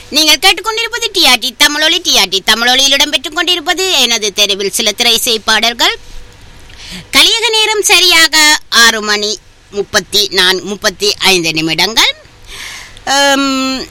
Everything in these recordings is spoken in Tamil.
நீங்கள் கேட்டுக்கொண்டிருப்பது டிஆர்டி தமிழொலி டிஆர்டி தமிழொலியில் இடம்பெற்றுக் கொண்டிருப்பது எனது தெருவில் சில திரை இசை பாடல்கள் கலியக நேரம் சரியாக ஆறு மணி முப்பத்தி நான் முப்பத்தி ஐந்து நிமிடங்கள் உம்,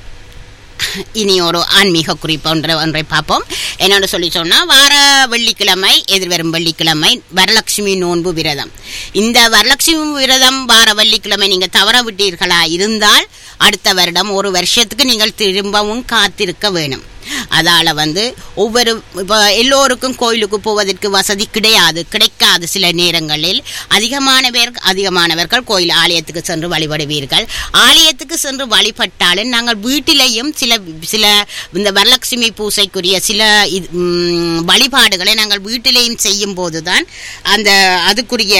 இனி ஒரு ஆன்மீக குறிப்பு ஒன்றை ஒன்றை பார்ப்போம் என்னோட சொல்லி சொன்னால் வார வெள்ளிக்கிழமை எதிர்வரும் வெள்ளிக்கிழமை வரலட்சுமி நோன்பு விரதம் இந்த வரலட்சுமி விரதம் வார வெள்ளிக்கிழமை நீங்கள் தவற விட்டீர்களா இருந்தால் அடுத்த வருடம் ஒரு வருஷத்துக்கு நீங்கள் திரும்பவும் காத்திருக்க வேணும் அதால வந்து ஒவ்வொரு இப்போ எல்லோருக்கும் கோயிலுக்கு போவதற்கு வசதி கிடையாது கிடைக்காது சில நேரங்களில் அதிகமான பேர் அதிகமானவர்கள் கோயில் ஆலயத்துக்கு சென்று வழிபடுவீர்கள் ஆலயத்துக்கு சென்று வழிபட்டாலும் நாங்கள் வீட்டிலேயும் சில சில இந்த வரலட்சுமி பூசைக்குரிய சில இது, ம், வழிபாடுகளை நாங்கள் வீட்டிலேயும் செய்யும் போதுதான் அந்த அதுக்குரிய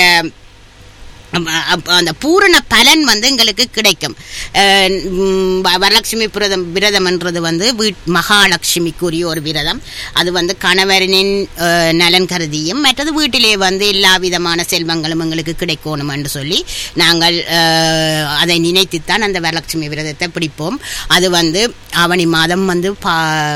அம், அப்ப அந்த பூரண பலன் வந்து எங்களுக்கு கிடைக்கும் அஹ், ம், வ- வரலட்சுமி விரதம் விரதம்ன்றது வந்து வீட் மகாலட்சுமிக்குரிய ஒரு விரதம் அது வந்து கணவரின் அஹ், நலன் கருதியும் மற்றது வீட்டிலே வந்து எல்லா விதமான செல்வங்களும் எங்களுக்கு கிடைக்கணும் என்று சொல்லி நாங்கள் அஹ், அதை நினைத்துத்தான் அந்த வரலட்சுமி விரதத்தை பிடிப்போம் அது வந்து ஆவணி மாதம் வந்து பா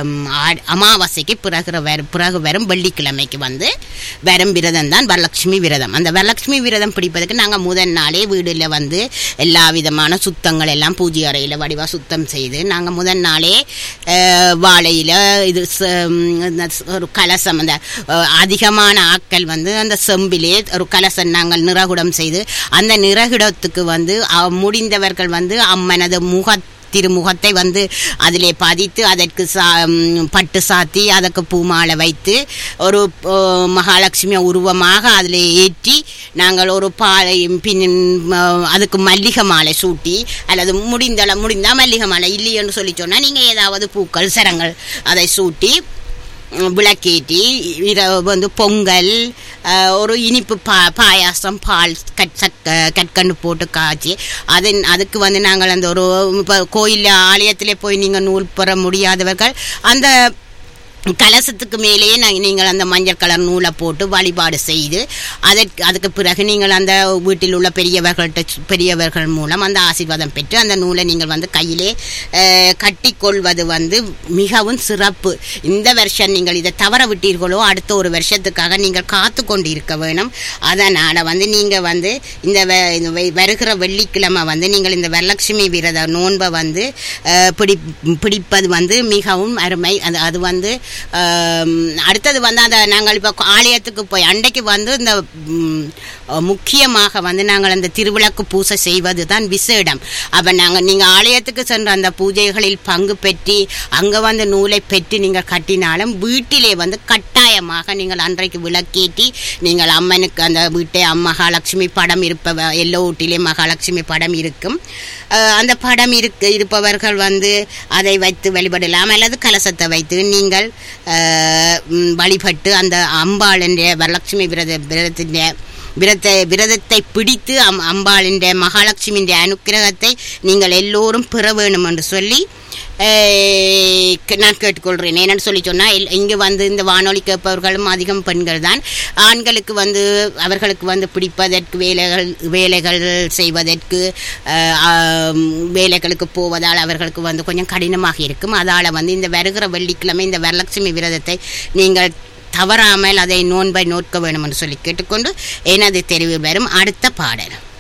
ஆ- அமாவாசைக்கு பிறகு வரும் பிறகு வரும் வெள்ளிக்கிழமைக்கு வந்து வரும் விரதம் தான் வரலட்சுமி விரதம் அந்த வரலட்சுமி விரதம் பிடிப்பதற்கு நாங்கள் முதல் நாளே வீடுல வந்து எல்லா விதமான சுத்தங்கள் எல்லாம் பூஜை அறையில் வடிவா சுத்தம் செய்து நாங்கள் முதல் நாளே அஹ், வாழையில இது ச- ம், இந்த ஸ்- ஒரு கலசம் அந்த அஹ், அதிகமான ஆட்கள் வந்து அந்த செம்பிலே ஒரு கலசம் நாங்கள் நிறகுடம் செய்து அந்த நிறகுடத்துக்கு வந்து அஹ், முடிந்தவர்கள் வந்து அம்மனது முக திருமுகத்தை வந்து அதிலே பதித்து அதற்கு சா ம், பட்டு சாத்தி அதற்கு பூமாலை வைத்து ஒரு ஓ, மகாலட்சுமி உருவமாக அதில் ஏற்றி நாங்கள் ஒரு பாலை பின் ம, அதுக்கு மல்லிகை மாலை சூட்டி அல்லது முடிந்தள முடிந்தால் மல்லிகை மாலை இல்லையென்று சொல்லி சொன்னால் நீங்கள் ஏதாவது பூக்கள் சரங்கள் அதை சூட்டி உம், விளக்கேற்றி இரவு வந்து பொங்கல் அஹ், ஒரு இனிப்பு பா பாயாசம் பால் கட் சக்க கற்கண்டு போட்டு காய்ச்சி அதன் அதுக்கு வந்து நாங்கள் அந்த ஒரு இப்போ கோயில் ஆலயத்திலே போய் நீங்கள் நூல் பெற முடியாதவர்கள் அந்த கலசத்துக்கு மேலேயே நாங்க- நீங்கள் அந்த மஞ்சள் கலர் நூலை போட்டு வழிபாடு செய்து அதற்கு அதுக்கு பிறகு நீங்கள் அந்த வீட்டில் உள்ள பெரியவர்கள்ட்ட சு- பெரியவர்கள் மூலம் அந்த ஆசீர்வாதம் பெற்று அந்த நூலை நீங்கள் வந்து கையிலே அஹ், கட்டிக்கொள்வது வந்து மிகவும் சிறப்பு இந்த வருஷம் நீங்கள் இதை தவற விட்டீர்களோ அடுத்த ஒரு வருஷத்துக்காக நீங்கள் காத்து கொண்டு இருக்க வேணும் அதனால் வந்து நீங்கள் வந்து இந்த வ- இந்த வெ- வருகிற வெள்ளிக்கிழமை வந்து நீங்கள் இந்த வரலட்சுமி விரத நோன்பை வந்து அஹ், பிடி பிடிப்பது வந்து மிகவும் அருமை அது அது வந்து ஆம், அடுத்தது வந்து அந்த நாங்கள் இப்போ ஆலயத்துக்கு போய் அன்றைக்கு வந்து இந்த ம், முக்கியமாக வந்து நாங்கள் அந்த திருவிளக்கு பூசை செய்வது தான் விசேடம் அப்போ நாங்கள் நீங்கள் ஆலயத்துக்கு சென்ற அந்த பூஜைகளில் பங்கு பெற்றி அங்கே வந்து நூலை பெற்று நீங்கள் கட்டினாலும் வீட்டிலே வந்து கட்டாயமாக நீங்கள் அன்றைக்கு விளக்கேற்றி நீங்கள் அம்மனுக்கு அந்த வீட்டை அம் மகாலட்சுமி படம் இருப்ப எல்லோ வீட்டிலே மகாலட்சுமி படம் இருக்கும் அஹ், அந்த படம் இருக்கு இருப்பவர்கள் வந்து அதை வைத்து வழிபடலாம் அல்லது கலசத்தை வைத்து நீங்கள் அஹ், ம், வழிபட்டு அந்த அம்பாளின் வரலட்சுமி விரத விரதத்தின் விரத விரதத்தை பிடித்து அம் அம்பாளின் மகாலட்சுமியின் அனுக்கிரகத்தை நீங்கள் எல்லோரும் பெற வேணும் என்று சொல்லி அஹ், க- நான் கேட்டுக்கொள்கிறேன் என்னன்னு சொல்லி சொன்னால் இங்கே வந்து இந்த வானொலி கேட்பவர்களும் அதிகம் பெண்கள் தான் ஆண்களுக்கு வந்து அவர்களுக்கு வந்து பிடிப்பதற்கு வேலைகள் வேலைகள் செய்வதற்கு அஹ், ஆம், வேலைகளுக்கு போவதால் அவர்களுக்கு வந்து கொஞ்சம் கடினமாக இருக்கும் அதால் வந்து இந்த வருகிற வெள்ளிக்கிழமை இந்த வரலட்சுமி விரதத்தை நீங்கள் தவறாமல் அதை நோன்பை நோக்க வேண்டும் என்று சொல்லி கேட்டுக்கொண்டு எனது தெரிவில் வரும் அடுத்த பாடல்